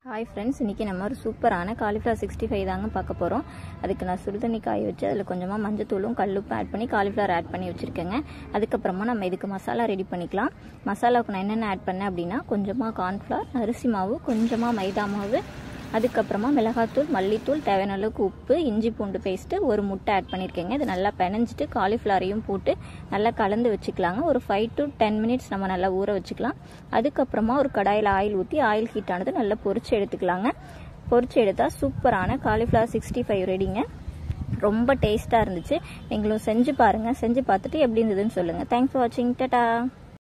hi friends இன்றைக்கி நம்ம ஒரு சூப்பரான காலிஃப்ளவர் சிக்ஸ்டி ஃபைவ் தாங்க பார்க்க போகிறோம் அதுக்கு நான் சுடுதண்ணி காய வச்சு அதில் கொஞ்சமாக மஞ்சத்தூளும் கல்லுப்பும் ஆட் பண்ணி காலிஃப்ளவர் ஆட் பண்ணி வச்சுருக்கேங்க அதுக்கப்புறமா நம்ம இதுக்கு மசாலா ரெடி பண்ணிக்கலாம் மசாலாவுக்கு நான் என்னென்ன ஆட் பண்ணேன் அப்படின்னா கொஞ்சமாக கார்ன்ஃப்ளவர் அரிசி மாவு கொஞ்சமாக மைதா மாவு அதுக்கப்புறமா மிளகாத்தூள் மல்லித்தூள் தேவையான அளவுக்கு உப்பு இஞ்சி பூண்டு பேஸ்ட்டு ஒரு முட்டை ஆட் பண்ணியிருக்கேங்க இது நல்லா பெனஞ்சிட்டு காலிஃப்ளவரையும் போட்டு நல்லா கலந்து வச்சுக்கலாங்க ஒரு ஃபைவ் டு டென் மினிட்ஸ் நம்ம நல்லா ஊற வச்சுக்கலாம் அதுக்கப்புறமா ஒரு கடாயில் ஆயில் ஊற்றி ஆயில் ஹீட் ஆனது நல்லா பொரிச்சு எடுத்துக்கலாங்க பொரிச்சு எடுத்தால் சூப்பரான காலிஃப்ளவர் சிக்ஸ்டி ஃபைவ் ரெடிங்க ரொம்ப டேஸ்ட்டாக இருந்துச்சு நீங்களும் செஞ்சு பாருங்கள் செஞ்சு பார்த்துட்டு எப்படி இருந்ததுன்னு சொல்லுங்கள் தேங்க்ஸ் ஃபார் வாட்சிங் டட்டா